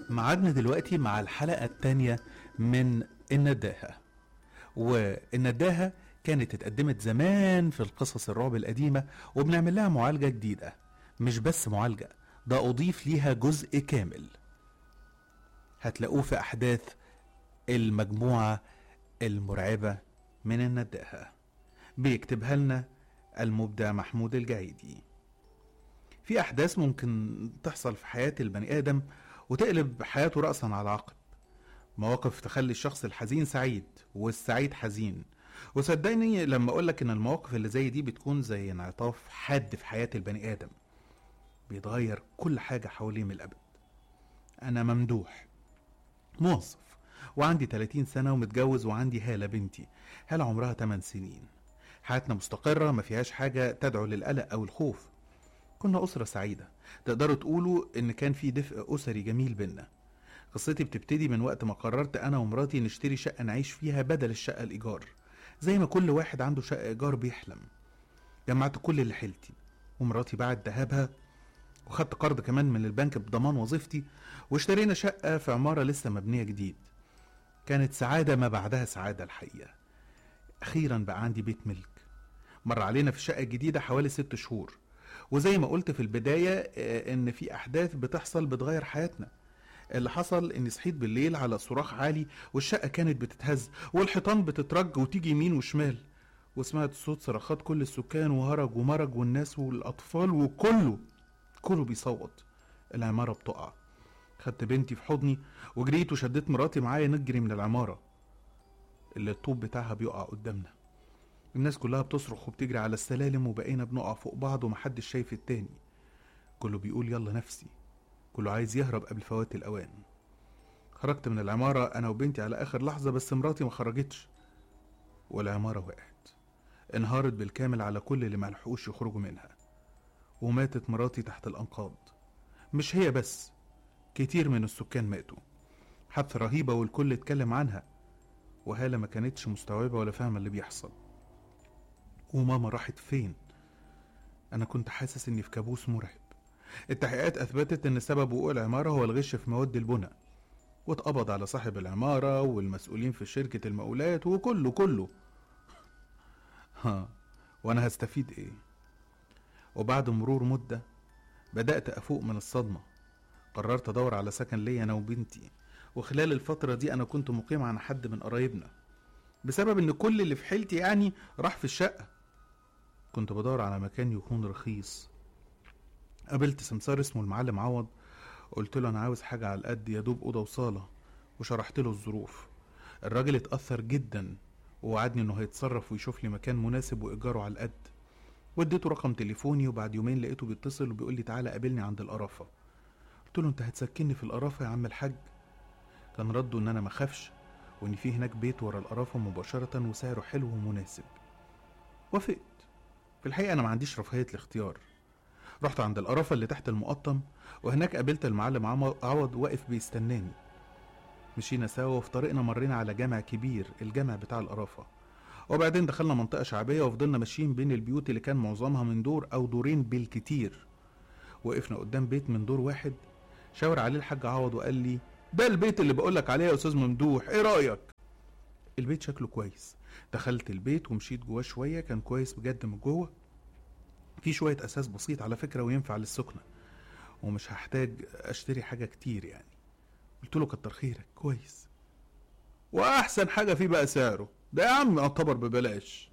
معادنا دلوقتي مع الحلقة التانية من النداهة والنداهة كانت اتقدمت زمان في القصص الرعب القديمة وبنعمل لها معالجة جديدة مش بس معالجة ده أضيف ليها جزء كامل هتلاقوه في أحداث المجموعة المرعبة من النداهة بيكتبها لنا المبدع محمود الجعيدي في أحداث ممكن تحصل في حياة البني آدم وتقلب حياته رأسا على عقب مواقف تخلي الشخص الحزين سعيد والسعيد حزين وصدقني لما أقولك إن المواقف اللي زي دي بتكون زي انعطاف حاد في حياة البني آدم بيتغير كل حاجة حواليه من الأبد أنا ممدوح موظف وعندي 30 سنة ومتجوز وعندي هالة بنتي هالة عمرها 8 سنين حياتنا مستقرة ما فيهاش حاجة تدعو للقلق أو الخوف كنا أسرة سعيدة تقدروا تقولوا إن كان في دفء أسري جميل بينا قصتي بتبتدي من وقت ما قررت أنا ومراتي نشتري شقة نعيش فيها بدل الشقة الإيجار زي ما كل واحد عنده شقة إيجار بيحلم جمعت كل اللي حيلتي ومراتي باعت ذهبها وخدت قرض كمان من البنك بضمان وظيفتي واشترينا شقة في عمارة لسه مبنية جديد كانت سعادة ما بعدها سعادة الحقيقة أخيرا بقى عندي بيت ملك مر علينا في الشقة الجديدة حوالي ست شهور وزي ما قلت في البداية آه، إن في أحداث بتحصل بتغير حياتنا اللي حصل إني صحيت بالليل على صراخ عالي والشقة كانت بتتهز والحيطان بتترج وتيجي يمين وشمال وسمعت صوت صرخات كل السكان وهرج ومرج والناس والأطفال وكله كله بيصوت العمارة بتقع خدت بنتي في حضني وجريت وشديت مراتي معايا نجري من العمارة اللي الطوب بتاعها بيقع قدامنا الناس كلها بتصرخ وبتجري على السلالم وبقينا بنقع فوق بعض ومحدش شايف التاني كله بيقول يلا نفسي كله عايز يهرب قبل فوات الأوان خرجت من العمارة أنا وبنتي على آخر لحظة بس مراتي ما خرجتش والعمارة وقعت انهارت بالكامل على كل اللي ملحقوش يخرجوا منها وماتت مراتي تحت الأنقاض مش هي بس كتير من السكان ماتوا حادثة رهيبة والكل اتكلم عنها وهالة ما كانتش مستوعبة ولا فاهمة اللي بيحصل وماما راحت فين أنا كنت حاسس إني في كابوس مرعب التحقيقات أثبتت إن سبب وقوع العمارة هو الغش في مواد البناء واتقبض على صاحب العمارة والمسؤولين في شركة المقاولات وكله كله ها وأنا هستفيد إيه وبعد مرور مدة بدأت أفوق من الصدمة قررت أدور على سكن ليا أنا وبنتي وخلال الفترة دي أنا كنت مقيم عن حد من قرايبنا بسبب إن كل اللي في حيلتي يعني راح في الشقة كنت بدور على مكان يكون رخيص قابلت سمسار اسمه المعلم عوض قلت له أنا عاوز حاجة على القد يا دوب أوضة وصالة وشرحت له الظروف الراجل اتأثر جدا ووعدني إنه هيتصرف ويشوف لي مكان مناسب وإيجاره على القد واديته رقم تليفوني وبعد يومين لقيته بيتصل وبيقول لي تعالى قابلني عند القرافة قلت له انت هتسكنني في القرافة يا عم الحاج كان رده ان انا مخافش وان في هناك بيت ورا القرافة مباشرة وسعره حلو ومناسب وافقت في الحقيقة انا ما عنديش رفاهية الاختيار رحت عند القرافة اللي تحت المقطم وهناك قابلت المعلم عم- عوض واقف بيستناني مشينا سوا وفي طريقنا مرينا على جامع كبير الجامع بتاع القرافة وبعدين دخلنا منطقة شعبية وفضلنا ماشيين بين البيوت اللي كان معظمها من دور أو دورين بالكتير وقفنا قدام بيت من دور واحد شاور عليه الحاج عوض وقال لي ده البيت اللي بقولك عليه يا أستاذ ممدوح إيه رأيك؟ البيت شكله كويس دخلت البيت ومشيت جواه شوية كان كويس بجد من جوه في شوية أساس بسيط على فكرة وينفع للسكنة ومش هحتاج أشتري حاجة كتير يعني قلت له كتر خيرك كويس وأحسن حاجة فيه بقى سعره ده يا عم يعتبر ببلاش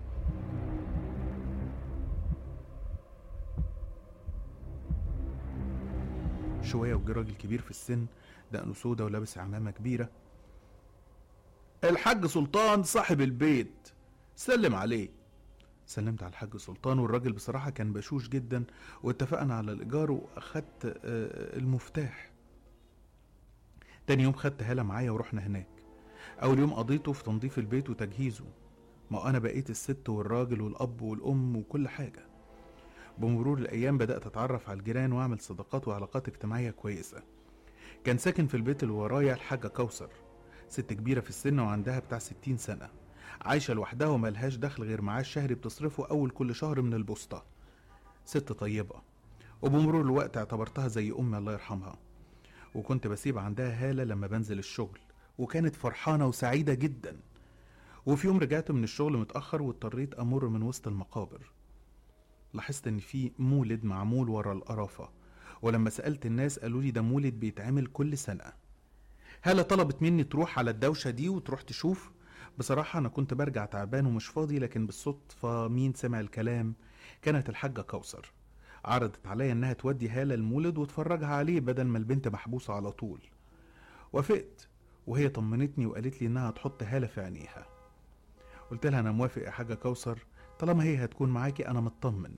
شوية وجه راجل كبير في السن دقنه سودا ولابس عمامة كبيرة الحاج سلطان صاحب البيت سلم عليه سلمت على الحاج سلطان والراجل بصراحة كان بشوش جدا واتفقنا على الإيجار وأخدت آه، المفتاح تاني يوم خدت هالة معايا ورحنا هناك أول يوم قضيته في تنظيف البيت وتجهيزه ما أنا بقيت الست والراجل والأب والأم وكل حاجة بمرور الأيام بدأت أتعرف على الجيران وأعمل صداقات وعلاقات اجتماعية كويسة كان ساكن في البيت اللي ورايا الحاجة كوثر ست كبيرة في السن وعندها بتاع ستين سنة عايشة لوحدها وملهاش دخل غير معاش شهري بتصرفه أول كل شهر من البوسطة ست طيبة وبمرور الوقت اعتبرتها زي أمي الله يرحمها وكنت بسيب عندها هالة لما بنزل الشغل وكانت فرحانة وسعيدة جدا وفي يوم رجعت من الشغل متأخر واضطريت أمر من وسط المقابر لاحظت إن في مولد معمول ورا القرافة ولما سألت الناس قالوا لي ده مولد بيتعمل كل سنة هالة طلبت مني تروح على الدوشة دي وتروح تشوف بصراحة أنا كنت برجع تعبان ومش فاضي لكن بالصدفة مين سمع الكلام كانت الحاجة كوثر عرضت عليا إنها تودي هالة المولد وتفرجها عليه بدل ما البنت محبوسة على طول وافقت وهي طمنتني وقالت لي إنها تحط هالة في عينيها قلت لها أنا موافق يا حاجة كوثر طالما هي هتكون معاكي أنا مطمن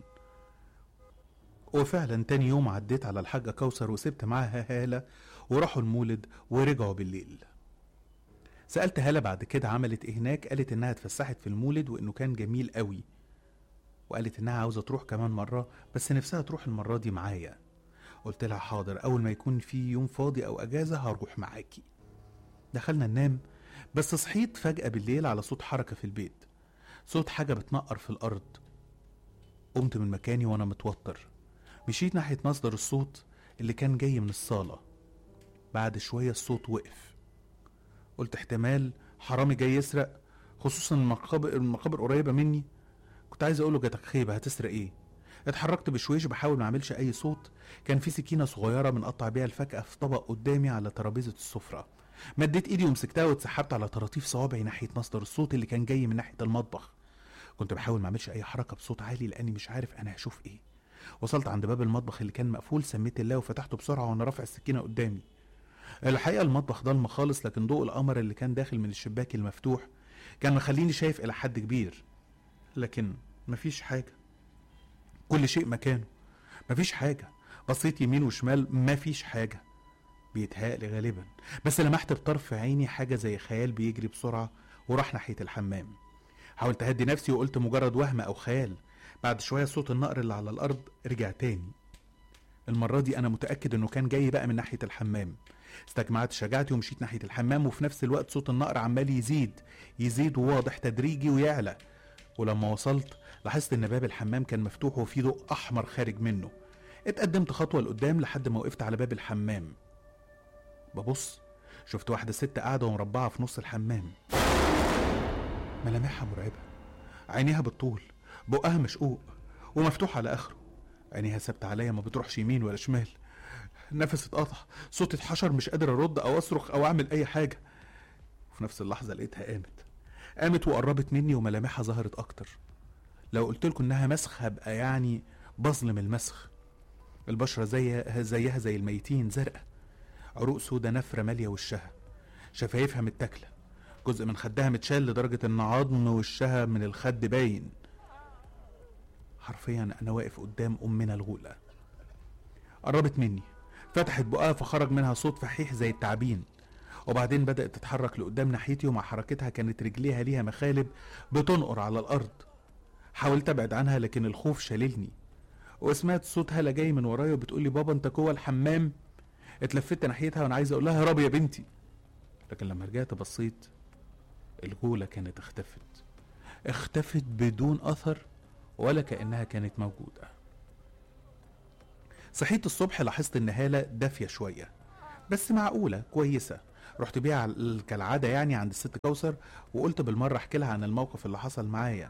وفعلا تاني يوم عديت على الحاجة كوثر وسبت معاها هالة وراحوا المولد ورجعوا بالليل سألت هالة بعد كده عملت ايه هناك قالت انها اتفسحت في المولد وانه كان جميل قوي وقالت انها عاوزة تروح كمان مرة بس نفسها تروح المرة دي معايا قلت لها حاضر اول ما يكون في يوم فاضي او اجازة هروح معاكي دخلنا ننام بس صحيت فجأة بالليل على صوت حركة في البيت صوت حاجة بتنقر في الأرض قمت من مكاني وأنا متوتر مشيت ناحية مصدر الصوت اللي كان جاي من الصالة بعد شوية الصوت وقف قلت احتمال حرامي جاي يسرق خصوصا المقابر المقابر قريبة مني كنت عايز اقوله جاتك خيبة هتسرق ايه اتحركت بشويش بحاول ما اعملش اي صوت كان في سكينة صغيرة بنقطع بيها الفاكهة في طبق قدامي على ترابيزة السفرة مديت ايدي ومسكتها واتسحبت على طراطيف صوابعي ناحية مصدر الصوت اللي كان جاي من ناحية المطبخ كنت بحاول ما اعملش اي حركة بصوت عالي لاني مش عارف انا هشوف ايه وصلت عند باب المطبخ اللي كان مقفول سميت الله وفتحته بسرعة وانا رافع السكينة قدامي الحقيقة المطبخ ضلمة خالص لكن ضوء القمر اللي كان داخل من الشباك المفتوح كان مخليني شايف إلى حد كبير لكن مفيش حاجة كل شيء مكانه مفيش حاجة بصيت يمين وشمال مفيش حاجة بيتهيألي غالبا بس لمحت بطرف عيني حاجة زي خيال بيجري بسرعة وراح ناحية الحمام حاولت أهدي نفسي وقلت مجرد وهم أو خيال بعد شوية صوت النقر اللي على الأرض رجع تاني المرة دي أنا متأكد إنه كان جاي بقى من ناحية الحمام استجمعت شجاعتي ومشيت ناحية الحمام وفي نفس الوقت صوت النقر عمال يزيد يزيد وواضح تدريجي ويعلى ولما وصلت لاحظت إن باب الحمام كان مفتوح وفي ضوء أحمر خارج منه اتقدمت خطوة لقدام لحد ما وقفت على باب الحمام ببص شفت واحدة ست قاعدة ومربعة في نص الحمام ملامحها مرعبة عينيها بالطول بقها مشقوق ومفتوح على آخره عينيها ثابتة عليا ما بتروحش يمين ولا شمال نفسي اتقطع صوتي اتحشر مش قادر ارد او اصرخ او اعمل اي حاجه وفي نفس اللحظه لقيتها قامت قامت وقربت مني وملامحها ظهرت اكتر لو قلت لكم انها مسخ هبقى يعني بظلم المسخ البشره زي زيها زي الميتين زرقاء عروق سودا نفره ماليه وشها شفايفها متاكله جزء من خدها متشال لدرجه ان عظم وشها من الخد باين حرفيا انا واقف قدام امنا الغوله قربت مني فتحت بقها فخرج منها صوت فحيح زي التعابين وبعدين بدأت تتحرك لقدام ناحيتي ومع حركتها كانت رجليها ليها مخالب بتنقر على الأرض حاولت أبعد عنها لكن الخوف شللني وسمعت صوت هلا جاي من ورايا وبتقولي بابا انت جوه الحمام اتلفت ناحيتها وانا عايز اقول لها هربي يا بنتي لكن لما رجعت بصيت الغولة كانت اختفت اختفت بدون أثر ولا كأنها كانت موجودة صحيت الصبح لاحظت ان هالة دافية شوية بس معقولة كويسة رحت بيها على- كالعادة يعني عند الست كوثر وقلت بالمرة احكي لها عن الموقف اللي حصل معايا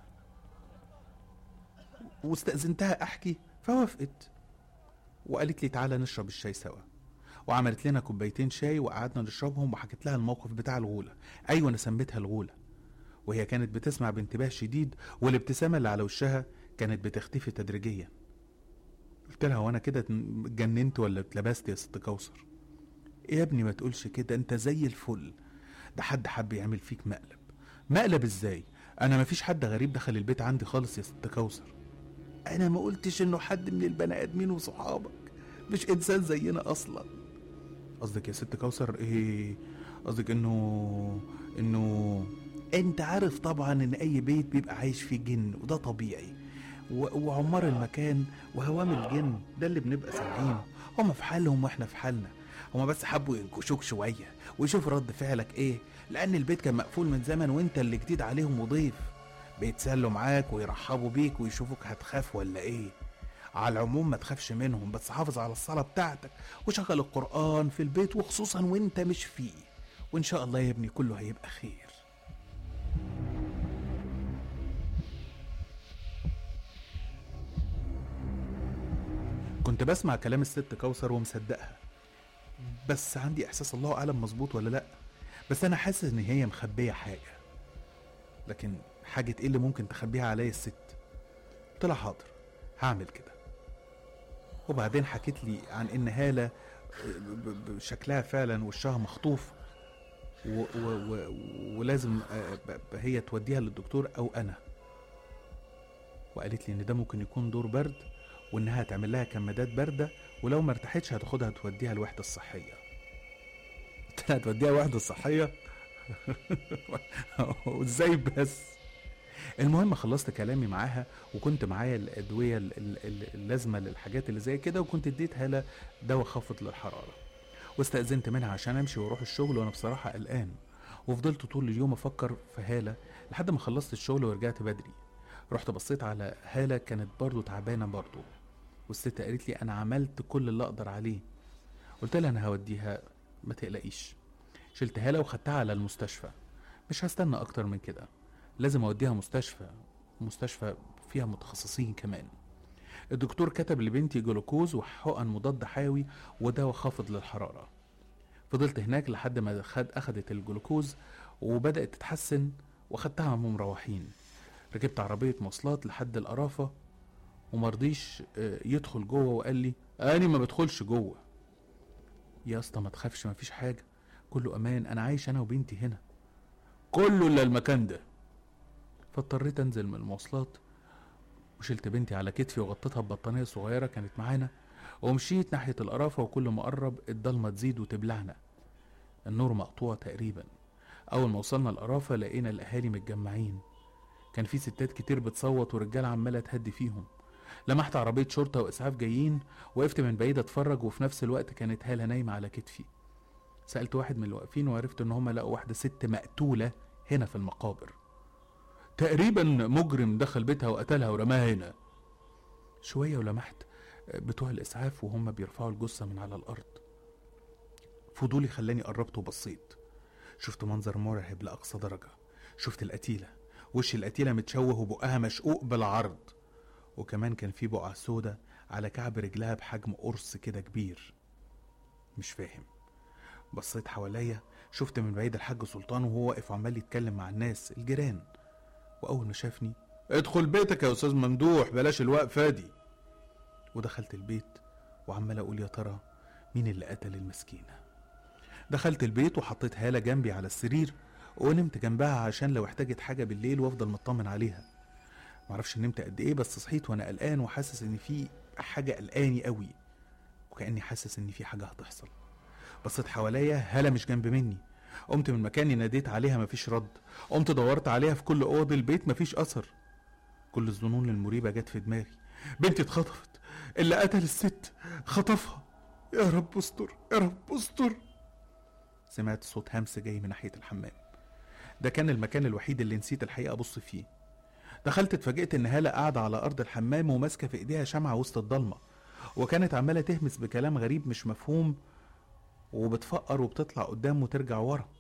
واستأذنتها احكي فوافقت وقالت لي تعالى نشرب الشاي سوا وعملت لنا كوبايتين شاي وقعدنا نشربهم وحكيت لها الموقف بتاع الغولة ايوه انا سميتها الغولة وهي كانت بتسمع بانتباه شديد والابتسامة اللي على وشها كانت بتختفي تدريجيا قلت لها وانا كده اتجننت ولا اتلبست يا ست كوثر يا ابني ما تقولش كده انت زي الفل ده حد حب يعمل فيك مقلب مقلب ازاي انا ما فيش حد غريب دخل البيت عندي خالص يا ست كوثر انا ما قلتش انه حد من البني ادمين وصحابك مش انسان زينا اصلا قصدك يا ست كوثر ايه قصدك انه انه انت عارف طبعا ان اي بيت بيبقى عايش فيه جن وده طبيعي و- وعمار المكان وهوام الجن ده اللي بنبقى سامعينه هما في حالهم واحنا في حالنا هما بس حبوا ينكشوك شويه ويشوفوا رد فعلك ايه لان البيت كان مقفول من زمن وانت اللي جديد عليهم وضيف بيتسلوا معاك ويرحبوا بيك ويشوفوك هتخاف ولا ايه على العموم ما تخافش منهم بس حافظ على الصلاة بتاعتك وشغل القرآن في البيت وخصوصا وانت مش فيه وان شاء الله يا ابني كله هيبقى خير كنت بسمع كلام الست كوثر ومصدقها بس عندي احساس الله اعلم مظبوط ولا لا بس انا حاسس ان هي مخبيه حاجه لكن حاجه ايه اللي ممكن تخبيها عليا الست قلت لها حاضر هعمل كده وبعدين حكيت لي عن ان هاله ب- ب- بشكلها فعلا وشها مخطوف و و و ولازم آه، ب- ب- هي توديها للدكتور او انا وقالت لي ان ده ممكن يكون دور برد وانها هتعمل لها كمادات بارده ولو ما ارتاحتش هتاخدها توديها الوحده الصحيه قلت لها توديها الوحده الصحيه وازاي بس المهم خلصت كلامي معاها وكنت معايا الادويه ال- ال- ال- اللازمه للحاجات اللي زي كده وكنت اديت هاله دواء خافض للحراره واستأذنت منها عشان امشي واروح الشغل وانا بصراحه قلقان وفضلت طول اليوم افكر في هاله لحد ما خلصت الشغل ورجعت بدري رحت بصيت على هاله كانت برضو تعبانه برضو والست قالت لي انا عملت كل اللي اقدر عليه قلت لها انا هوديها ما تقلقيش شلت هاله وخدتها على المستشفى مش هستنى اكتر من كده لازم اوديها مستشفى مستشفى فيها متخصصين كمان الدكتور كتب لبنتي جلوكوز وحقن مضاد حيوي ودواء خافض للحرارة فضلت هناك لحد ما خد أخدت الجلوكوز وبدأت تتحسن وخدتها وهم مروحين ركبت عربية مواصلات لحد القرافة ومرضيش آه، يدخل جوه وقال لي أنا ما بدخلش جوه يا اسطى ما تخافش ما فيش حاجة كله أمان أنا عايش أنا وبنتي هنا كله إلا المكان ده فاضطريت أنزل من المواصلات وشلت بنتي على كتفي وغطيتها ببطانية صغيرة كانت معانا ومشيت ناحية القرافة وكل ما قرب الضلمة تزيد وتبلعنا النور مقطوع تقريبا أول ما وصلنا القرافة لقينا الأهالي متجمعين كان في ستات كتير بتصوت ورجالة عمالة تهدي فيهم لمحت عربية شرطة وإسعاف جايين وقفت من بعيد أتفرج وفي نفس الوقت كانت هالة نايمة على كتفي سألت واحد من الواقفين وعرفت إن هما لقوا واحدة ست مقتولة هنا في المقابر تقريبا مجرم دخل بيتها وقتلها ورماها هنا شوية ولمحت بتوع الإسعاف وهم بيرفعوا الجثة من على الأرض فضولي خلاني قربت وبصيت شفت منظر مرعب لأقصى درجة شفت القتيلة وش القتيلة متشوه وبقها مشقوق بالعرض وكمان كان في بقعة سودة على كعب رجلها بحجم قرص كده كبير مش فاهم بصيت حواليا شفت من بعيد الحاج سلطان وهو واقف وعمال يتكلم مع الناس الجيران واول ما شافني ادخل بيتك يا استاذ ممدوح بلاش الوقفه دي ودخلت البيت وعمال اقول يا ترى مين اللي قتل المسكينه دخلت البيت وحطيت هاله جنبي على السرير ونمت جنبها عشان لو احتاجت حاجه بالليل وافضل مطمن عليها معرفش نمت قد ايه بس صحيت وانا قلقان وحاسس ان في حاجه قلقاني قوي وكاني حاسس ان في حاجه هتحصل بصيت حواليا هاله مش جنب مني قمت من مكاني ناديت عليها مفيش رد قمت دورت عليها في كل اوض البيت مفيش اثر كل الظنون المريبه جت في دماغي بنتي اتخطفت اللي قتل الست خطفها يا رب استر يا رب استر سمعت صوت همس جاي من ناحيه الحمام ده كان المكان الوحيد اللي نسيت الحقيقه ابص فيه دخلت اتفاجئت ان هاله قاعده على ارض الحمام وماسكه في ايديها شمعه وسط الضلمه وكانت عماله تهمس بكلام غريب مش مفهوم وبتفقر وبتطلع قدام وترجع ورا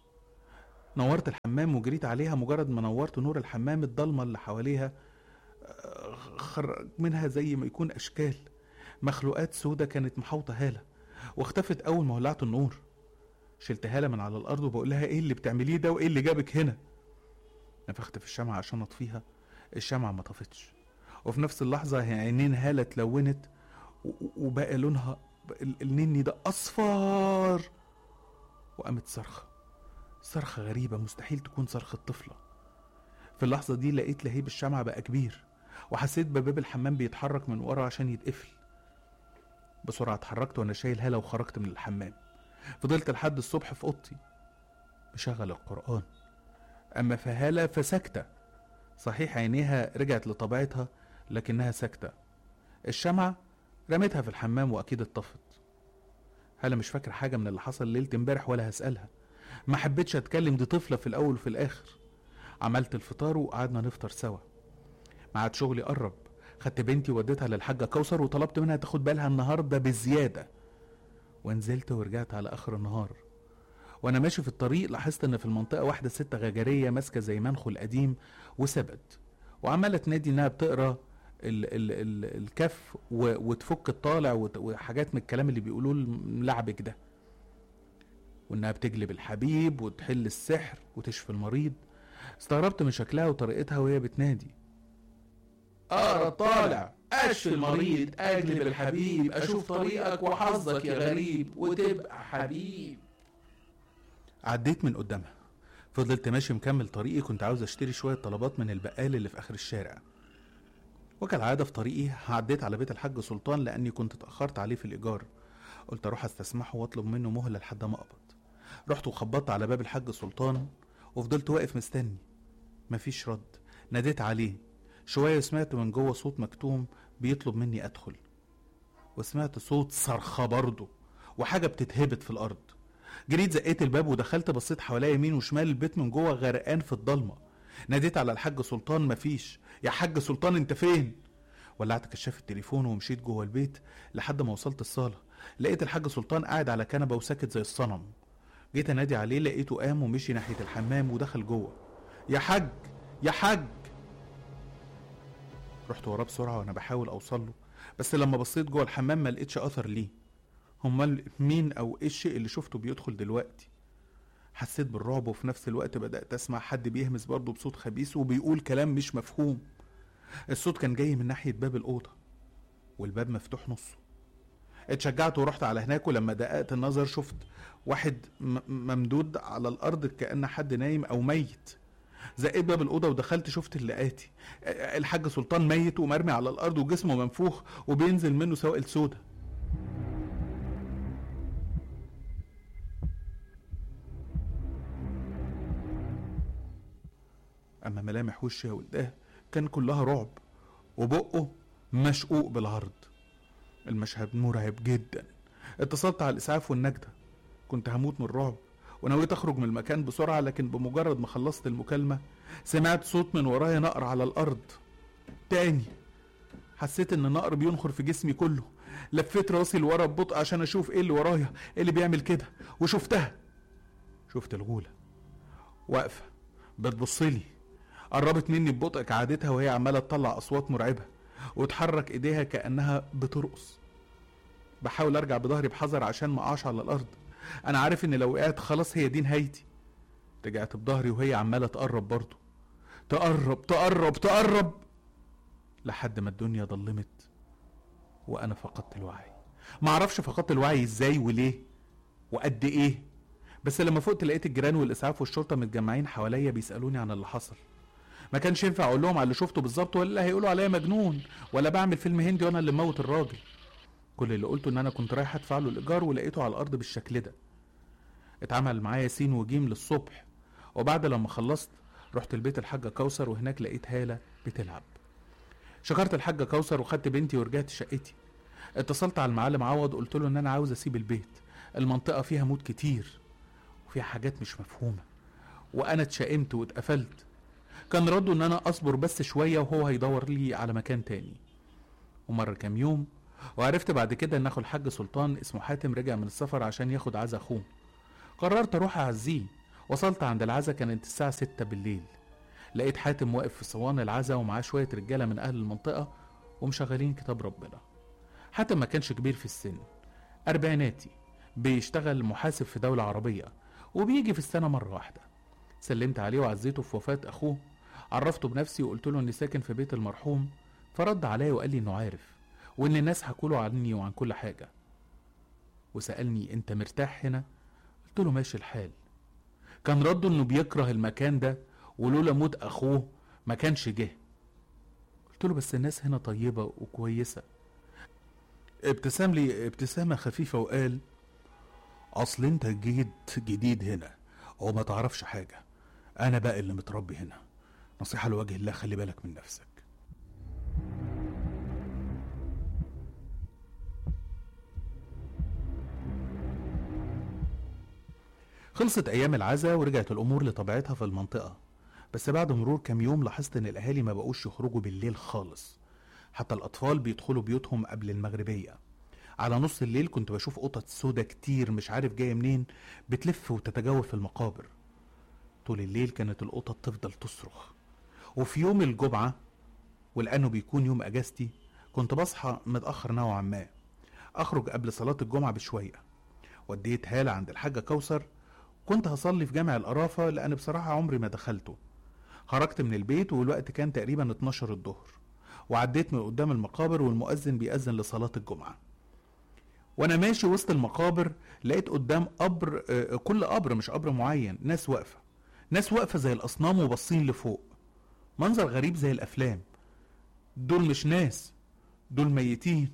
نورت الحمام وجريت عليها مجرد ما نورت نور الحمام الضلمه اللي حواليها آه، خرج منها زي ما يكون اشكال مخلوقات سودة كانت محوطه هاله واختفت اول ما ولعت النور شلت هاله من على الارض وبقول لها ايه اللي بتعمليه ده وايه اللي جابك هنا نفخت في الشمعة عشان اطفيها الشمعة ما طفتش وفي نفس اللحظة عينين هالة اتلونت و- و- وبقى لونها ال- النني ده أصفر وقامت صرخة صرخة غريبة مستحيل تكون صرخة طفلة في اللحظة دي لقيت لهيب الشمعة بقى كبير وحسيت بباب الحمام بيتحرك من ورا عشان يتقفل بسرعة اتحركت وانا شايل هالة وخرجت من الحمام فضلت لحد الصبح في اوضتي مشغل القرآن أما في هالة فساكتة صحيح عينيها رجعت لطبيعتها لكنها ساكتة الشمعة رميتها في الحمام وأكيد اتطفت هالة مش فاكرة حاجة من اللي حصل ليلة امبارح ولا هسألها ما حبيتش أتكلم دي طفلة في الأول وفي الآخر عملت الفطار وقعدنا نفطر سوا ميعاد شغلي قرب خدت بنتي ووديتها للحاجة كوثر وطلبت منها تاخد بالها النهاردة بزيادة ونزلت ورجعت على آخر النهار وانا ماشي في الطريق لاحظت ان في المنطقه واحده ست غجريه ماسكه زي منخل قديم وثبت وعماله تنادي انها بتقرا ال ال ال الكف و- وتفك الطالع وت- وحاجات من الكلام اللي بيقولوه الملعبك ده وانها بتجلب الحبيب وتحل السحر وتشفي المريض استغربت من شكلها وطريقتها وهي بتنادي اقرا الطالع اشفي المريض اجلب الحبيب اشوف طريقك وحظك يا غريب وتبقى حبيب عديت من قدامها فضلت ماشي مكمل طريقي كنت عاوز اشتري شوية طلبات من البقال اللي في اخر الشارع وكالعادة في طريقي عديت على بيت الحاج سلطان لاني كنت اتأخرت عليه في الايجار قلت اروح استسمحه واطلب منه مهلة لحد ما اقبض رحت وخبطت على باب الحاج سلطان وفضلت واقف مستني مفيش رد ناديت عليه شوية سمعت من جوه صوت مكتوم بيطلب مني ادخل وسمعت صوت صرخة برضه وحاجة بتتهبط في الارض جريت زقيت الباب ودخلت بصيت حواليا يمين وشمال البيت من جوه غرقان في الضلمه ناديت على الحاج سلطان مفيش يا حاج سلطان انت فين ولعت كشاف التليفون ومشيت جوه البيت لحد ما وصلت الصاله لقيت الحاج سلطان قاعد على كنبه وساكت زي الصنم جيت انادي عليه لقيته قام ومشي ناحيه الحمام ودخل جوه يا حاج يا حاج رحت وراه بسرعه وانا بحاول اوصل له بس لما بصيت جوه الحمام ما لقيتش اثر ليه امال مين او ايه الشيء اللي شفته بيدخل دلوقتي حسيت بالرعب وفي نفس الوقت بدأت أسمع حد بيهمس برضه بصوت خبيث وبيقول كلام مش مفهوم الصوت كان جاي من ناحية باب الأوضة والباب مفتوح نصه اتشجعت ورحت على هناك ولما دققت النظر شفت واحد م- ممدود على الأرض كأن حد نايم أو ميت زقيت باب الأوضة ودخلت شفت اللي آتي الحاج سلطان ميت ومرمي على الأرض وجسمه منفوخ وبينزل منه سوائل سودا أما ملامح وشه ولداه كان كلها رعب وبقه مشقوق بالعرض المشهد مرعب جدا اتصلت على الإسعاف والنجدة كنت هموت من الرعب ونويت أخرج من المكان بسرعة لكن بمجرد ما خلصت المكالمة سمعت صوت من ورايا نقر على الأرض تاني حسيت إن النقر بينخر في جسمي كله لفيت راسي لورا ببطء عشان أشوف إيه اللي ورايا إيه اللي بيعمل كده وشفتها شفت الغولة واقفة بتبصلي قربت مني ببطء كعادتها وهي عمالة تطلع أصوات مرعبة وتحرك إيديها كأنها بترقص بحاول أرجع بظهري بحذر عشان ما أقعش على الأرض أنا عارف إن لو وقعت خلاص هي دي نهايتي رجعت بظهري وهي عمالة تقرب برضه تقرب تقرب تقرب لحد ما الدنيا ضلمت وأنا فقدت الوعي معرفش فقدت الوعي إزاي وليه وقد إيه بس لما فقت لقيت الجيران والإسعاف والشرطة متجمعين حواليا بيسألوني عن اللي حصل ما كانش ينفع اقول لهم على اللي شفته بالظبط ولا هيقولوا عليا مجنون ولا بعمل فيلم هندي وانا اللي موت الراجل كل اللي قلته ان انا كنت رايح ادفع له الايجار ولقيته على الارض بالشكل ده اتعمل معايا سين وجيم للصبح وبعد لما خلصت رحت البيت الحاجة كوثر وهناك لقيت هالة بتلعب شكرت الحاجة كوثر وخدت بنتي ورجعت شقتي اتصلت على المعلم عوض قلت له ان انا عاوز اسيب البيت المنطقة فيها موت كتير وفيها حاجات مش مفهومة وانا اتشائمت واتقفلت كان رده ان انا اصبر بس شوية وهو هيدور لي على مكان تاني ومر كام يوم وعرفت بعد كده ان اخو الحاج سلطان اسمه حاتم رجع من السفر عشان ياخد عزا اخوه قررت اروح اعزيه وصلت عند العزا كانت الساعة ستة بالليل لقيت حاتم واقف في صوان العزا ومعاه شوية رجالة من أهل المنطقة ومشغلين كتاب ربنا حاتم ما كانش كبير في السن أربعيناتي بيشتغل محاسب في دولة عربية وبيجي في السنة مرة واحدة سلمت عليه وعزيته في وفاة أخوه عرفته بنفسي وقلت له إني ساكن في بيت المرحوم فرد عليا وقال لي إنه عارف وإن الناس حكوا عني وعن كل حاجة وسألني أنت مرتاح هنا؟ قلت له ماشي الحال كان رده إنه بيكره المكان ده ولولا موت أخوه ما كانش جه قلت له بس الناس هنا طيبة وكويسة ابتسم لي ابتسامة خفيفة وقال أصل أنت جيت جديد هنا وما تعرفش حاجة أنا بقى اللي متربي هنا نصيحة لوجه الله خلي بالك من نفسك خلصت أيام العزا ورجعت الأمور لطبيعتها في المنطقة بس بعد مرور كام يوم لاحظت إن الأهالي ما بقوش يخرجوا بالليل خالص حتى الأطفال بيدخلوا بيوتهم قبل المغربية على نص الليل كنت بشوف قطط سودا كتير مش عارف جاية منين بتلف وتتجول في المقابر طول الليل كانت القطط تفضل تصرخ وفي يوم الجمعة ولأنه بيكون يوم أجازتي كنت بصحى متأخر نوعا ما أخرج قبل صلاة الجمعة بشوية وديت هالة عند الحاجة كوثر كنت هصلي في جامع القرافة لأن بصراحة عمري ما دخلته خرجت من البيت والوقت كان تقريبا 12 الظهر وعديت من قدام المقابر والمؤذن بيأذن لصلاة الجمعة وانا ماشي وسط المقابر لقيت قدام قبر آه، كل قبر مش قبر معين ناس واقفة ناس واقفة زي الأصنام وباصين لفوق منظر غريب زي الأفلام دول مش ناس دول ميتين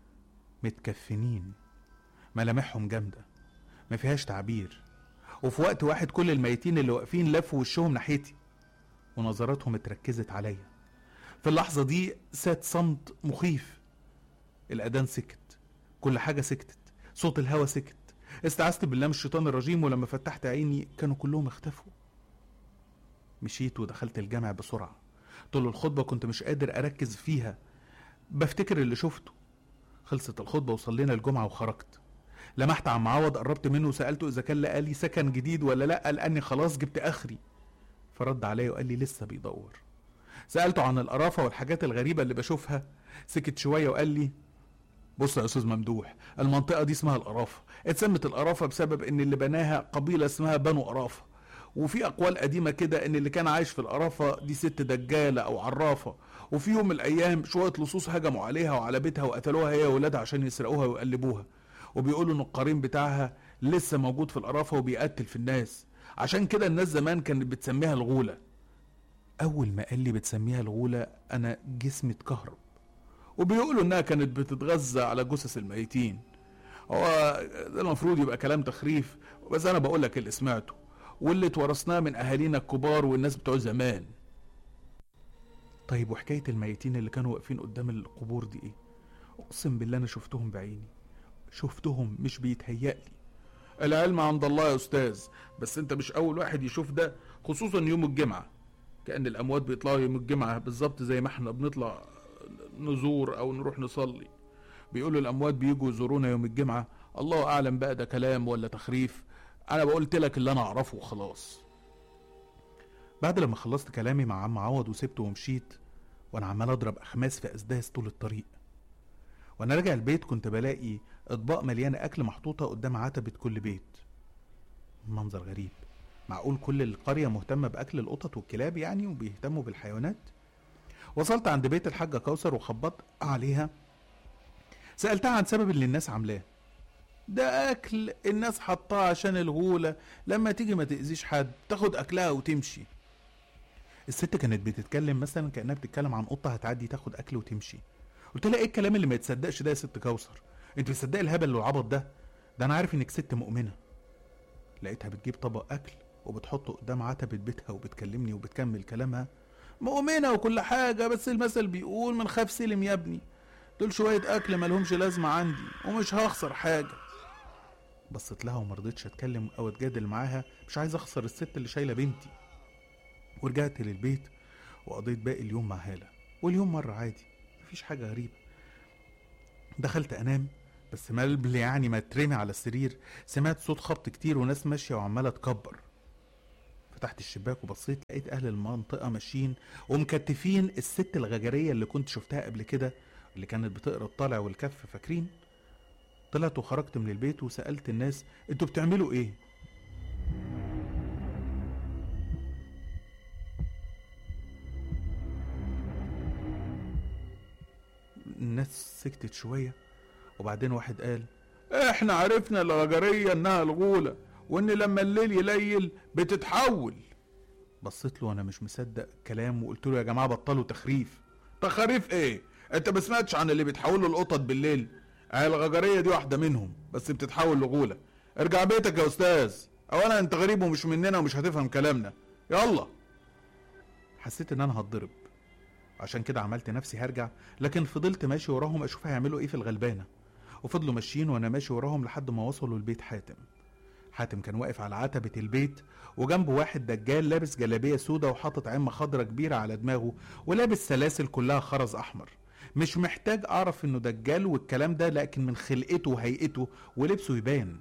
متكفنين ملامحهم جامدة ما فيهاش تعبير وفي وقت واحد كل الميتين اللي واقفين لفوا وشهم ناحيتي ونظراتهم اتركزت عليا في اللحظة دي سات صمت مخيف الأذان سكت كل حاجة سكتت صوت الهوا سكت استعذت بالله من الشيطان الرجيم ولما فتحت عيني كانوا كلهم اختفوا مشيت ودخلت الجامع بسرعة طول الخطبة كنت مش قادر أركز فيها بفتكر اللي شفته خلصت الخطبة وصلينا الجمعة وخرجت لمحت عم عوض قربت منه وسألته إذا كان لقى لي سكن جديد ولا لأ لأني خلاص جبت آخري فرد عليا وقال لي لسه بيدور سألته عن القرافة والحاجات الغريبة اللي بشوفها سكت شوية وقال لي بص يا أستاذ ممدوح المنطقة دي اسمها القرافة اتسمت القرافة بسبب إن اللي بناها قبيلة اسمها بنو قرافة وفي أقوال قديمة كده إن اللي كان عايش في القرافة دي ست دجالة أو عرافة وفي يوم من الأيام شوية لصوص هجموا عليها وعلى بيتها وقتلوها هي وولادها عشان يسرقوها ويقلبوها وبيقولوا إن القرين بتاعها لسه موجود في القرافة وبيقتل في الناس عشان كده الناس زمان كانت بتسميها الغولة أول ما قال لي بتسميها الغولة أنا جسمي اتكهرب وبيقولوا إنها كانت بتتغذى على جثث الميتين هو ده المفروض يبقى كلام تخريف بس أنا بقول لك اللي سمعته واللي اتورثناه من أهالينا الكبار والناس بتوع زمان طيب وحكاية الميتين اللي كانوا واقفين قدام القبور دي إيه؟ أقسم بالله أنا شفتهم بعيني شفتهم مش بيتهيألي العلم عند الله يا أستاذ بس أنت مش أول واحد يشوف ده خصوصا يوم الجمعة كأن الأموات بيطلعوا يوم الجمعة بالظبط زي ما احنا بنطلع نزور أو نروح نصلي بيقولوا الأموات بيجوا يزورونا يوم الجمعة الله أعلم بقى ده كلام ولا تخريف أنا بقولت لك اللي أنا أعرفه وخلاص بعد لما خلصت كلامي مع عم عوض وسبته ومشيت وأنا عمال أضرب أخماس في أسداس طول الطريق وأنا راجع البيت كنت بلاقي أطباق مليانة أكل محطوطة قدام عتبة كل بيت منظر غريب معقول كل القرية مهتمة بأكل القطط والكلاب يعني وبيهتموا بالحيوانات وصلت عند بيت الحاجة كوثر وخبطت عليها سألتها عن سبب اللي الناس عاملاه ده أكل الناس حطاه عشان الغولة لما تيجي ما تأذيش حد تاخد أكلها وتمشي الست كانت بتتكلم مثلا كأنها بتتكلم عن قطة هتعدي تاخد أكل وتمشي قلت لها ايه الكلام اللي ما يتصدقش ده يا ست كوثر انت بتصدقي الهبل والعبط ده ده انا عارف انك ست مؤمنه لقيتها بتجيب طبق اكل وبتحطه قدام عتبة بيتها وبتكلمني وبتكمل كلامها مؤمنة وكل حاجة بس المثل بيقول من خاف سلم يا ابني دول شوية أكل ملهمش لازمة عندي ومش هخسر حاجة بصيت لها ومرضتش أتكلم أو أتجادل معاها مش عايز أخسر الست اللي شايلة بنتي ورجعت للبيت وقضيت باقي اليوم مع هالة واليوم مرة عادي مفيش حاجة غريبة دخلت أنام بس ما قبل يعني ما اترمي على السرير سمعت صوت خبط كتير وناس ماشية وعمالة تكبر فتحت الشباك وبصيت لقيت أهل المنطقة ماشيين ومكتفين الست الغجرية اللي كنت شفتها قبل كده اللي كانت بتقرا الطالع والكف فاكرين طلعت وخرجت من البيت وسألت الناس انتوا بتعملوا ايه الناس سكتت شوية وبعدين واحد قال احنا عرفنا الغجرية انها الغولة وان لما الليل يليل بتتحول بصيت له وانا مش مصدق كلام وقلت له يا جماعة بطلوا تخريف تخريف ايه انت ما سمعتش عن اللي بيتحولوا القطط بالليل آه الغجرية دي واحدة منهم بس بتتحول لغولة ارجع بيتك يا استاذ اولا انت غريب ومش مننا ومش هتفهم كلامنا يلا حسيت ان انا هتضرب عشان كده عملت نفسي هرجع لكن فضلت ماشي وراهم اشوف هيعملوا ايه في الغلبانه وفضلوا ماشيين وانا ماشي وراهم لحد ما وصلوا لبيت حاتم حاتم كان واقف على عتبة البيت وجنبه واحد دجال لابس جلابية سودة وحاطط عمة خضرة كبيرة على دماغه ولابس سلاسل كلها خرز أحمر مش محتاج اعرف انه دجال والكلام ده لكن من خلقته وهيئته ولبسه يبان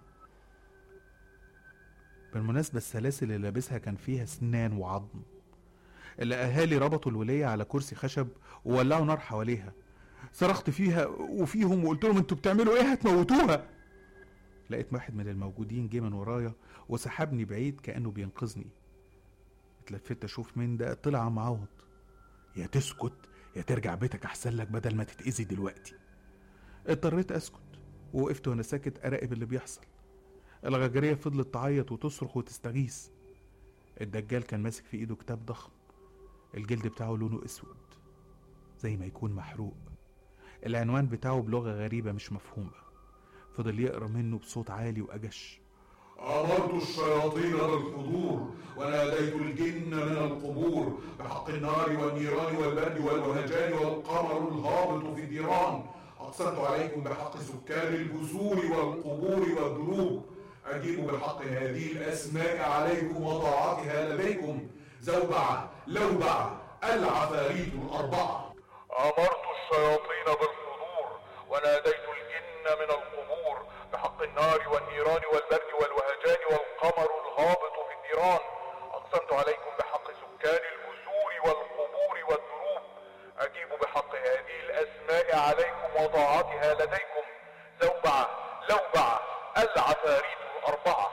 بالمناسبة السلاسل اللي لابسها كان فيها سنان وعظم الأهالي ربطوا الولية على كرسي خشب وولعوا نار حواليها صرخت فيها وفيهم وقلت لهم انتوا بتعملوا ايه هتموتوها لقيت واحد من الموجودين جه من ورايا وسحبني بعيد كأنه بينقذني اتلفت اشوف مين ده طلع عم عوض يا تسكت يا ترجع بيتك احسن لك بدل ما تتأذي دلوقتي اضطريت اسكت ووقفت وانا ساكت اراقب اللي بيحصل الغجرية فضلت تعيط وتصرخ وتستغيث الدجال كان ماسك في ايده كتاب ضخم الجلد بتاعه لونه اسود زي ما يكون محروق العنوان بتاعه بلغة غريبة مش مفهومة فضل يقرا منه بصوت عالي وأجش أمرت الشياطين بالحضور وناديت الجن من القبور بحق النار والنيران والبرد والوهجان والقمر الهابط في الديران أقسمت عليكم بحق سكان الجسور والقبور والدروب أجيب بحق هذه الأسماء عليكم وطاعتها لديكم زوبعة لوبعة العفاريت الأربعة أمرت الشياطين بالحضور وناديت الجن من القبور بحق النار والنيران والبرد والوهجان والقمر الهابط في النيران أقسمت عليكم بحق سكان الجسور والقبور والدروب أجيب بحق هذه الأسماء عليكم وطاعتها لديكم زوبعة لوبعة العفاريت الأربعة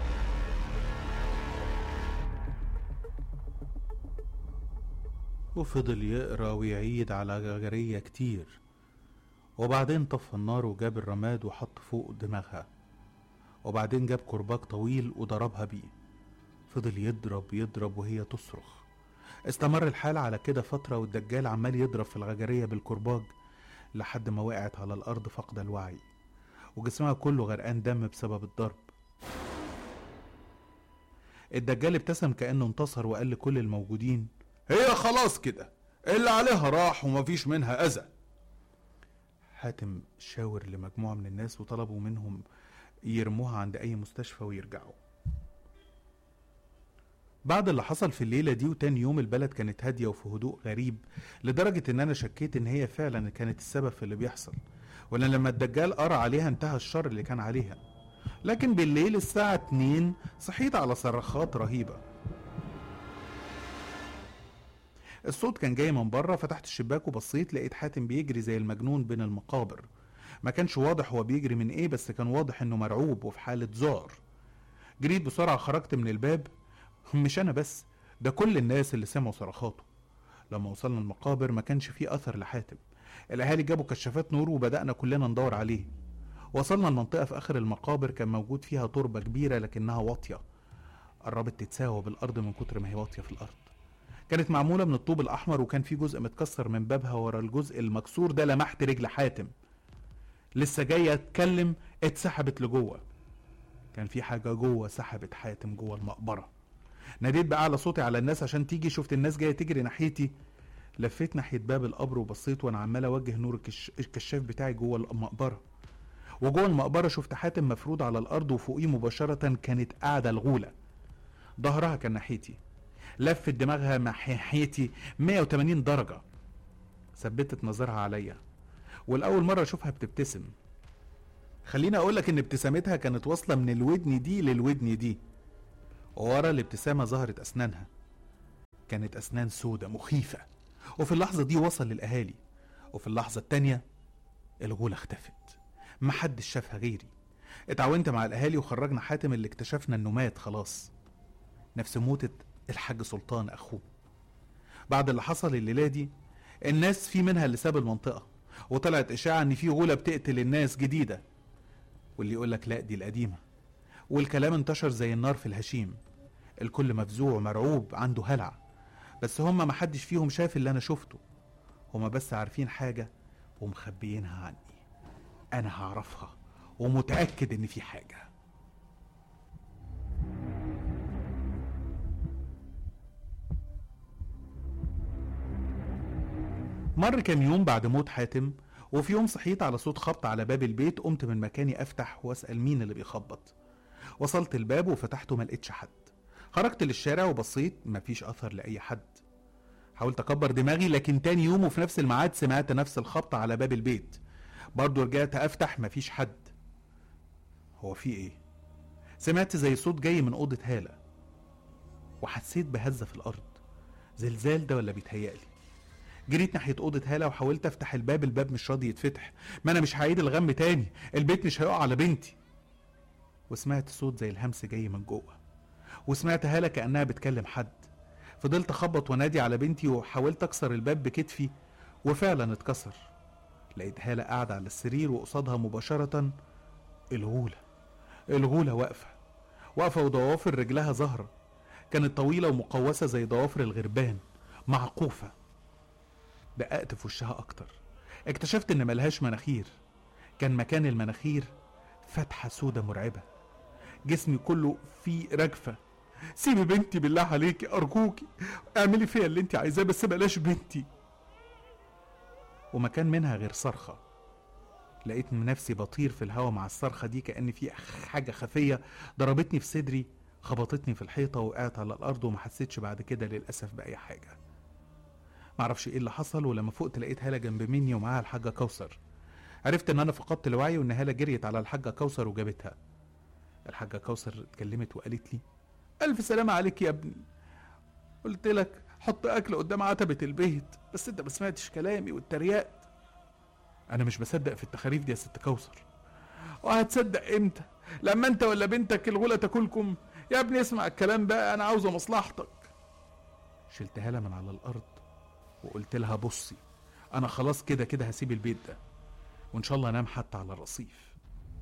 وفضل يقرا ويعيد على غجرية كتير وبعدين طفى النار وجاب الرماد وحط فوق دماغها وبعدين جاب كرباج طويل وضربها بيه فضل يضرب يضرب وهي تصرخ استمر الحال على كده فترة والدجال عمال يضرب في الغجرية بالكرباج لحد ما وقعت على الأرض فقد الوعي وجسمها كله غرقان دم بسبب الضرب الدجال ابتسم كأنه انتصر وقال لكل الموجودين هي خلاص كده اللي عليها راح ومفيش منها أذى حاتم شاور لمجموعة من الناس وطلبوا منهم يرموها عند أي مستشفى ويرجعوا بعد اللي حصل في الليلة دي وتاني يوم البلد كانت هادية وفي هدوء غريب لدرجة إن أنا شكيت إن هي فعلا كانت السبب في اللي بيحصل وإن لما الدجال قرا عليها انتهى الشر اللي كان عليها لكن بالليل الساعة 2 صحيت على صرخات رهيبة الصوت كان جاي من بره فتحت الشباك وبصيت لقيت حاتم بيجري زي المجنون بين المقابر ما كانش واضح هو بيجري من ايه بس كان واضح انه مرعوب وفي حالة ذعر جريت بسرعة خرجت من الباب مش انا بس ده كل الناس اللي سمعوا صرخاته لما وصلنا المقابر ما كانش فيه اثر لحاتم الاهالي جابوا كشافات نور وبدأنا كلنا ندور عليه وصلنا المنطقة في اخر المقابر كان موجود فيها تربة كبيرة لكنها واطية قربت تتساوى بالارض من كتر ما هي واطية في الارض كانت معمولة من الطوب الأحمر وكان في جزء متكسر من بابها ورا الجزء المكسور ده لمحت رجل حاتم لسه جاية أتكلم اتسحبت لجوه كان في حاجة جوه سحبت حاتم جوه المقبرة ناديت بأعلى صوتي على الناس عشان تيجي شفت الناس جاية تجري ناحيتي لفيت ناحية باب القبر وبصيت وأنا عمال أوجه نور الكش... الكشاف بتاعي جوه المقبرة وجوه المقبرة شفت حاتم مفرود على الأرض وفوقيه مباشرة كانت قاعدة الغولة ظهرها كان ناحيتي لفت دماغها ناحيتي 180 درجة ثبتت نظرها عليا والأول مرة أشوفها بتبتسم خليني أقولك إن ابتسامتها كانت واصلة من الودن دي للودن دي وورا الابتسامة ظهرت أسنانها كانت أسنان سودة مخيفة وفي اللحظة دي وصل للأهالي وفي اللحظة التانية الغولة اختفت محدش شافها غيري اتعاونت مع الأهالي وخرجنا حاتم اللي اكتشفنا إنه مات خلاص نفس موتة الحاج سلطان اخوه بعد اللي حصل الليله دي الناس في منها اللي ساب المنطقه وطلعت اشاعه ان في غوله بتقتل الناس جديده واللي يقول لك لا دي القديمه والكلام انتشر زي النار في الهشيم الكل مفزوع ومرعوب عنده هلع بس هما محدش فيهم شاف اللي انا شفته هما بس عارفين حاجه ومخبيينها عني انا هعرفها ومتاكد ان في حاجه مر كام يوم بعد موت حاتم وفي يوم صحيت على صوت خبط على باب البيت قمت من مكاني افتح واسال مين اللي بيخبط وصلت الباب وفتحته ما لقيتش حد خرجت للشارع وبصيت مفيش اثر لاي حد حاولت اكبر دماغي لكن تاني يوم وفي نفس الميعاد سمعت نفس الخبط على باب البيت برضه رجعت افتح مفيش حد هو في ايه سمعت زي صوت جاي من اوضه هاله وحسيت بهزه في الارض زلزال ده ولا بيتهيألي جريت ناحيه اوضه هاله وحاولت افتح الباب الباب مش راضي يتفتح ما انا مش هعيد الغم تاني البيت مش هيقع على بنتي وسمعت صوت زي الهمس جاي من جوه وسمعت هاله كانها بتكلم حد فضلت اخبط وانادي على بنتي وحاولت اكسر الباب بكتفي وفعلا اتكسر لقيت هاله قاعده على السرير وقصادها مباشره الغوله الغوله واقفه واقفه وضوافر رجلها ظاهره كانت طويله ومقوسه زي ضوافر الغربان معقوفه دققت في وشها اكتر اكتشفت ان ملهاش مناخير كان مكان المناخير فتحه سودة مرعبه جسمي كله فيه رجفه سيبي بنتي بالله عليكي ارجوكي اعملي فيها اللي انت عايزاه بس بلاش بنتي وما كان منها غير صرخه لقيت من نفسي بطير في الهوا مع الصرخه دي كان في حاجه خفيه ضربتني في صدري خبطتني في الحيطه وقعت على الارض وما حسيتش بعد كده للاسف باي حاجه معرفش ايه اللي حصل ولما فقت لقيت هاله جنب مني ومعاها الحاجه كوثر عرفت ان انا فقدت الوعي وان هاله جريت على الحاجه كوثر وجابتها الحاجه كوثر اتكلمت وقالت لي الف سلامه عليك يا ابني قلت لك حط اكل قدام عتبه البيت بس انت ما سمعتش كلامي واتريقت انا مش بصدق في التخاريف دي يا ست كوثر وهتصدق امتى لما انت ولا بنتك الغلا تاكلكم يا ابني اسمع الكلام بقى انا عاوزه مصلحتك شلت هاله من على الارض وقلت لها بصي انا خلاص كده كده هسيب البيت ده وان شاء الله انام حتى على الرصيف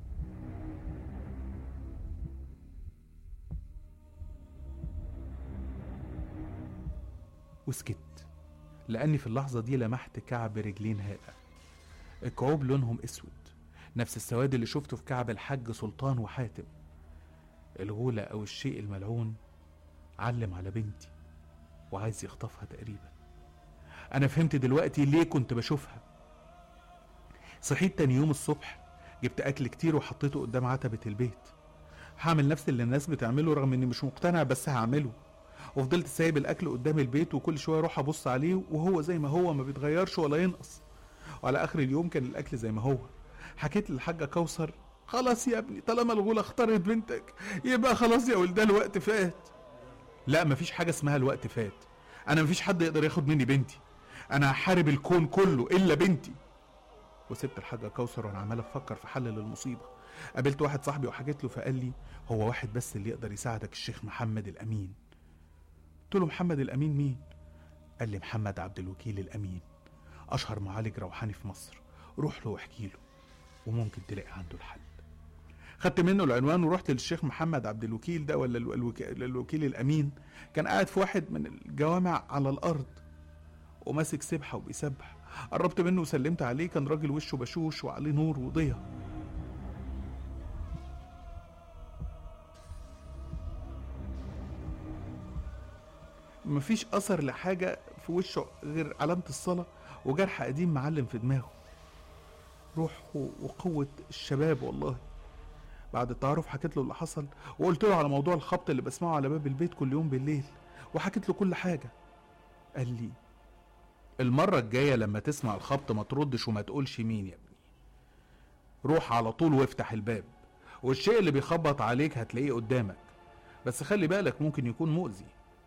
وسكت لاني في اللحظه دي لمحت كعب رجلين هاله الكعوب لونهم اسود نفس السواد اللي شفته في كعب الحاج سلطان وحاتم الغولة أو الشيء الملعون علم على بنتي وعايز يخطفها تقريبا أنا فهمت دلوقتي ليه كنت بشوفها صحيت تاني يوم الصبح جبت أكل كتير وحطيته قدام عتبة البيت هعمل نفس اللي الناس بتعمله رغم إني مش مقتنع بس هعمله وفضلت سايب الأكل قدام البيت وكل شوية أروح أبص عليه وهو زي ما هو ما بيتغيرش ولا ينقص وعلى آخر اليوم كان الأكل زي ما هو حكيت للحاجة كوثر خلاص يا ابني طالما الغولة اختارت بنتك يبقى خلاص يا ولدها الوقت فات لا مفيش حاجة اسمها الوقت فات أنا مفيش حد يقدر ياخد مني بنتي أنا هحارب الكون كله إلا بنتي وسبت الحاجة كوثر وأنا عمال أفكر في حل للمصيبة قابلت واحد صاحبي وحكيت له فقال لي هو واحد بس اللي يقدر يساعدك الشيخ محمد الأمين قلت له محمد الأمين مين؟ قال لي محمد عبد الوكيل الأمين أشهر معالج روحاني في مصر روح له واحكي له وممكن تلاقي عنده الحل خدت منه العنوان ورحت للشيخ محمد عبد الوكيل ده ولا الوك... الوكيل الامين كان قاعد في واحد من الجوامع على الارض وماسك سبحه وبيسبح قربت منه وسلمت عليه كان راجل وشه بشوش وعليه نور وضياء مفيش اثر لحاجه في وشه غير علامه الصلاه وجرح قديم معلم في دماغه روح وقوه الشباب والله بعد التعارف حكيت له اللي حصل وقلت له على موضوع الخبط اللي بسمعه على باب البيت كل يوم بالليل وحكيت له كل حاجة قال لي المرة الجاية لما تسمع الخبط ما تردش وما تقولش مين يا ابني روح على طول وافتح الباب والشيء اللي بيخبط عليك هتلاقيه قدامك بس خلي بالك ممكن يكون مؤذي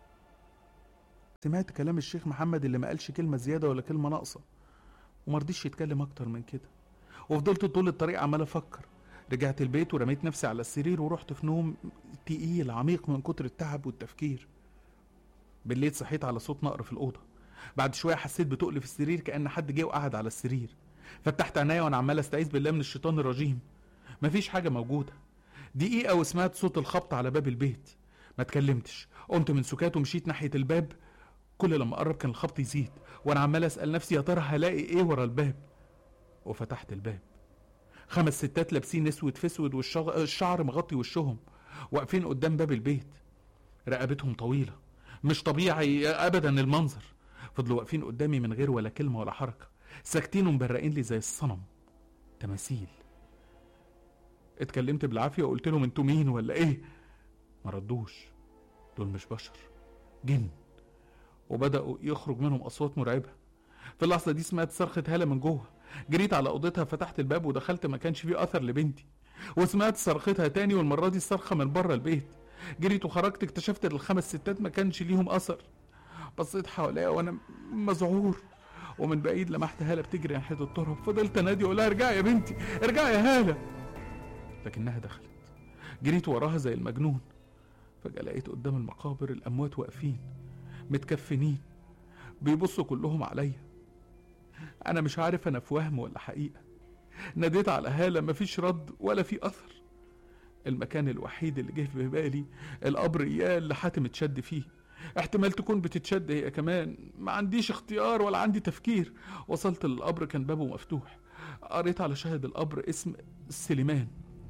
سمعت كلام الشيخ محمد اللي ما قالش كلمة زيادة ولا كلمة ناقصة ومرضيش يتكلم أكتر من كده وفضلت طول الطريق عمال أفكر رجعت البيت ورميت نفسي على السرير ورحت في نوم تقيل عميق من كتر التعب والتفكير بالليل صحيت على صوت نقر في الأوضة بعد شوية حسيت بتقل في السرير كأن حد جه وقعد على السرير فتحت عينيا وأنا عمال أستعيذ بالله من الشيطان الرجيم مفيش حاجة موجودة دقيقة وسمعت صوت الخبط على باب البيت ما اتكلمتش قمت من سكات ومشيت ناحية الباب كل لما قرب كان الخبط يزيد وأنا عمال أسأل نفسي يا ترى هلاقي إيه ورا الباب وفتحت الباب خمس ستات لابسين اسود في اسود والشعر مغطي وشهم واقفين قدام باب البيت رقبتهم طويلة مش طبيعي ابدا المنظر فضلوا واقفين قدامي من غير ولا كلمة ولا حركة ساكتين ومبرقين لي زي الصنم تماثيل اتكلمت بالعافية وقلت لهم انتوا مين ولا ايه ما ردوش دول مش بشر جن وبدأوا يخرج منهم أصوات مرعبة في اللحظة دي سمعت صرخة هالة من جوه جريت على أوضتها فتحت الباب ودخلت ما كانش فيه أثر لبنتي وسمعت صرختها تاني والمرة دي الصرخة من بره البيت جريت وخرجت اكتشفت ان الخمس ستات ما كانش ليهم أثر بصيت حواليا وأنا مذعور ومن بعيد لمحت هالة بتجري ناحية التراب فضلت أنادي أقول لها ارجعي يا بنتي ارجعي يا هالة لكنها دخلت جريت وراها زي المجنون فجأة لقيت قدام المقابر الأموات واقفين متكفنين بيبصوا كلهم عليا أنا مش عارف أنا في وهم ولا حقيقة ناديت على هالة مفيش رد ولا في أثر المكان الوحيد اللي جه في بالي القبر إياه اللي حاتم اتشد فيه احتمال تكون بتتشد هي كمان ما عنديش اختيار ولا عندي تفكير وصلت للقبر كان بابه مفتوح قريت على شاهد القبر اسم سليمان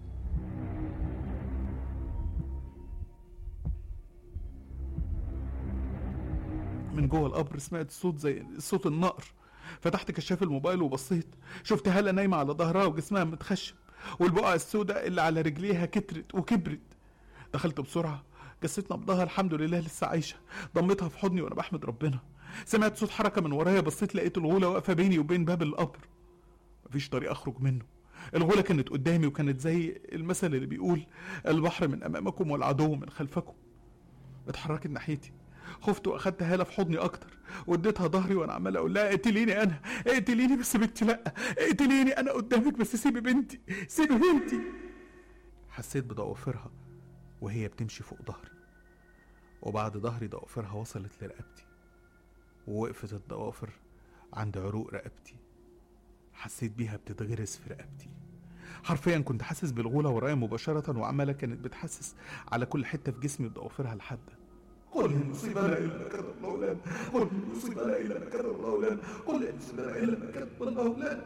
من جوه القبر سمعت صوت زي صوت النقر فتحت كشاف الموبايل وبصيت شفت هالة نايمة على ظهرها وجسمها متخشب والبقع السوداء اللي على رجليها كترت وكبرت دخلت بسرعة جست نبضها الحمد لله لسه عايشة ضمتها في حضني وانا بحمد ربنا سمعت صوت حركة من ورايا بصيت لقيت الغولة واقفة بيني وبين باب القبر مفيش طريق اخرج منه الغولة كانت قدامي وكانت زي المثل اللي بيقول البحر من امامكم والعدو من خلفكم اتحركت ناحيتي خفت واخدت هاله في حضني اكتر واديتها ظهري وانا عمال اقول لها اقتليني انا اقتليني بس بنتي لا اقتليني انا قدامك بس سيبي بنتي سيبي بنتي حسيت بضوافرها وهي بتمشي فوق ظهري وبعد ظهري ضوافرها وصلت لرقبتي ووقفت الضوافر عند عروق رقبتي حسيت بيها بتتغرس في رقبتي حرفيا كنت حاسس بالغولة ورايا مباشرة وعمالة كانت بتحسس على كل حتة في جسمي بضوافرها الحادة قل المصيبة لا إلا ما كتب الله لنا قل المصيبة لا إلا ما كتب الله لنا قل المصيبة لا إلا ما كتب الله لنا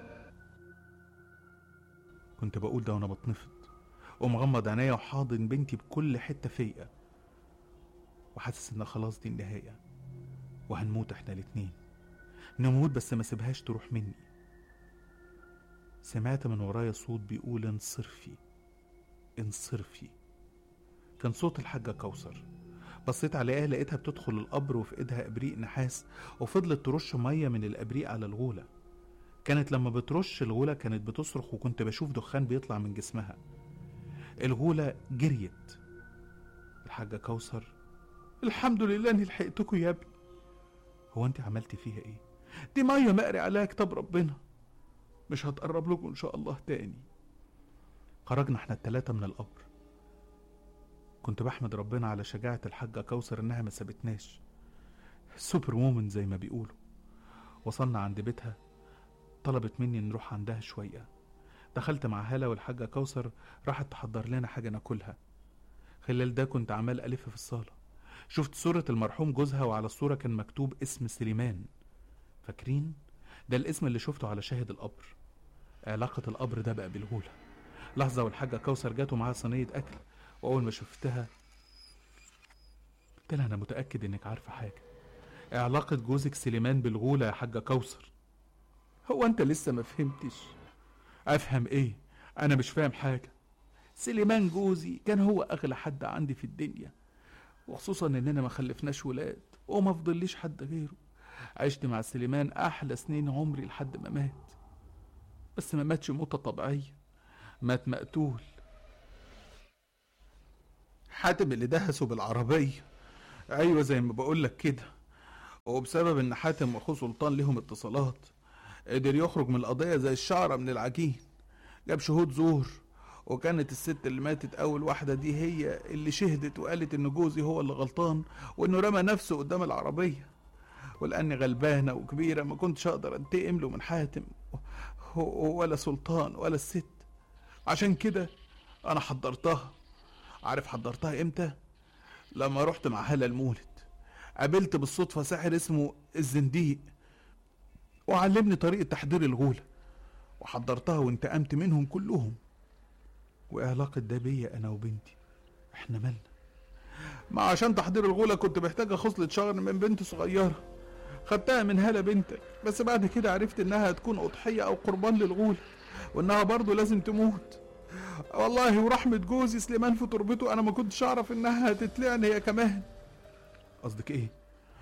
كنت بقول ده وانا بتنفض ومغمض عينيا وحاضن بنتي بكل حتة فيا وحاسس ان خلاص دي النهاية وهنموت احنا الاتنين نموت بس ما سيبهاش تروح مني سمعت من ورايا صوت بيقول انصرفي انصرفي كان صوت الحاجة كوثر بصيت عليها لقيتها بتدخل القبر وفي ايدها ابريق نحاس وفضلت ترش ميه من الابريق على الغوله كانت لما بترش الغوله كانت بتصرخ وكنت بشوف دخان بيطلع من جسمها الغوله جريت الحاجه كوثر الحمد لله اني لحقتكوا يا ابني هو انت عملتي فيها ايه دي ميه مقري عليها كتاب ربنا مش هتقرب لكم ان شاء الله تاني خرجنا احنا التلاتة من القبر كنت بحمد ربنا على شجاعة الحاجة كوثر إنها ما سابتناش سوبر وومن زي ما بيقولوا وصلنا عند بيتها طلبت مني نروح عندها شوية دخلت مع هالة والحاجة كوثر راحت تحضر لنا حاجة ناكلها خلال ده كنت عمال ألف في الصالة شفت صورة المرحوم جوزها وعلى الصورة كان مكتوب اسم سليمان فاكرين؟ ده الاسم اللي شفته على شاهد القبر علاقة القبر ده بقى بالغولة لحظة والحاجة كوثر جات ومعاها صينية أكل وأول ما شفتها قلت لها أنا متأكد إنك عارفة حاجة علاقة جوزك سليمان بالغولة يا حاجة كوثر هو أنت لسه ما فهمتش أفهم إيه أنا مش فاهم حاجة سليمان جوزي كان هو أغلى حد عندي في الدنيا وخصوصا إننا ما خلفناش ولاد وما فضليش حد غيره عشت مع سليمان أحلى سنين عمري لحد ما مات بس ما ماتش موتة طبيعية مات مقتول حاتم اللي دهسه بالعربية أيوة زي ما بقولك كده وبسبب إن حاتم وأخوه سلطان ليهم اتصالات قدر يخرج من القضية زي الشعرة من العجين جاب شهود زور وكانت الست اللي ماتت أول واحدة دي هي اللي شهدت وقالت إن جوزي هو اللي غلطان وإنه رمى نفسه قدام العربية ولأني غلبانة وكبيرة ما كنتش أقدر أنتقم له من حاتم ولا سلطان ولا الست عشان كده أنا حضرتها عارف حضرتها إمتى؟ لما رحت مع هلا المولد قابلت بالصدفة ساحر اسمه الزنديق وعلمني طريقة تحضير الغولة وحضرتها وانتقمت منهم كلهم وإيه علاقة ده بيا أنا وبنتي إحنا مالنا ما عشان تحضير الغولة كنت محتاجة خصلة شهر من بنت صغيرة خدتها من هلا بنتك بس بعد كده عرفت انها هتكون اضحية او قربان للغولة وانها برضه لازم تموت والله ورحمة جوزي سليمان في تربته انا ما كنتش اعرف انها هتتلعن هي كمان قصدك ايه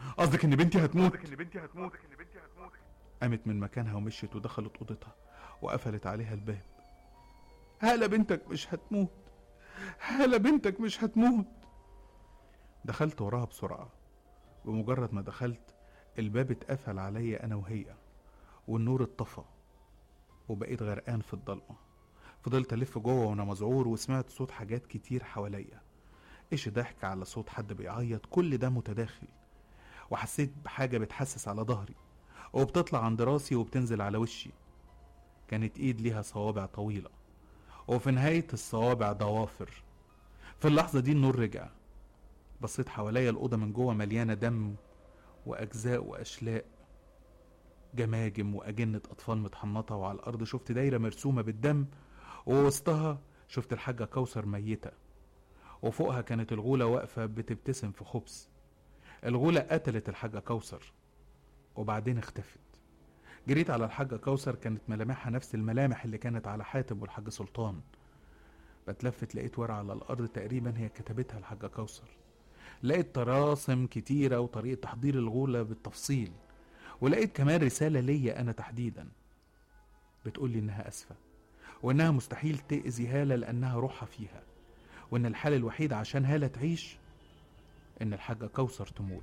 قصدك ان بنتي هتموت ان بنتي هتموت قامت من مكانها ومشيت ودخلت اوضتها وقفلت عليها الباب هلا بنتك مش هتموت هلا بنتك مش هتموت دخلت وراها بسرعة بمجرد ما دخلت الباب اتقفل عليا انا وهي والنور اتطفى وبقيت غرقان في الضلمة فضلت الف جوه وانا مذعور وسمعت صوت حاجات كتير حواليا ايش ضحك على صوت حد بيعيط كل ده متداخل وحسيت بحاجة بتحسس على ظهري وبتطلع عند راسي وبتنزل على وشي كانت ايد ليها صوابع طويلة وفي نهاية الصوابع ضوافر في اللحظة دي النور رجع بصيت حواليا الأوضة من جوه مليانة دم وأجزاء وأشلاء جماجم وأجنة أطفال متحنطة وعلى الأرض شفت دايرة مرسومة بالدم ووسطها شفت الحاجة كوثر ميتة وفوقها كانت الغولة واقفة بتبتسم في خبز الغولة قتلت الحاجة كوثر وبعدين اختفت جريت على الحاجة كوثر كانت ملامحها نفس الملامح اللي كانت على حاتم والحاج سلطان بتلفت لقيت ورقة على الأرض تقريبا هي كتبتها الحاجة كوثر لقيت طراسم كتيرة وطريقة تحضير الغولة بالتفصيل ولقيت كمان رسالة ليا أنا تحديدا بتقولي إنها أسفة وإنها مستحيل تأذي هالة لأنها روحها فيها وإن الحل الوحيد عشان هالة تعيش إن الحاجة كوثر تموت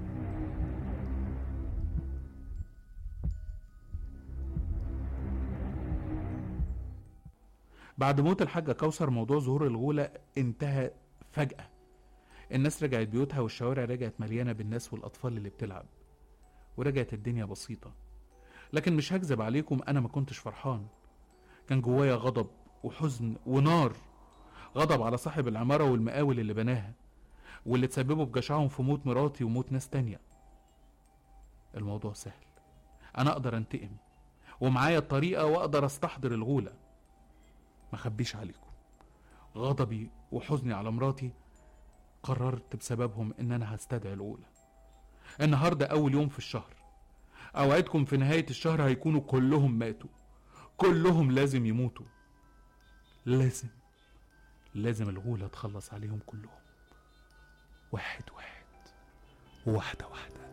بعد موت الحاجة كوثر موضوع ظهور الغولة انتهى فجأة الناس رجعت بيوتها والشوارع رجعت مليانة بالناس والأطفال اللي بتلعب ورجعت الدنيا بسيطة لكن مش هكذب عليكم أنا ما كنتش فرحان كان جوايا غضب وحزن ونار غضب على صاحب العمارة والمقاول اللي بناها واللي تسببوا بجشعهم في موت مراتي وموت ناس تانية الموضوع سهل أنا أقدر أنتقم ومعايا الطريقة وأقدر أستحضر الغولة ما خبيش عليكم غضبي وحزني على مراتي قررت بسببهم ان انا هستدعي الاولى النهارده اول يوم في الشهر اوعدكم في نهايه الشهر هيكونوا كلهم ماتوا كلهم لازم يموتوا لازم لازم الغولة تخلص عليهم كلهم واحد واحد وواحدة واحدة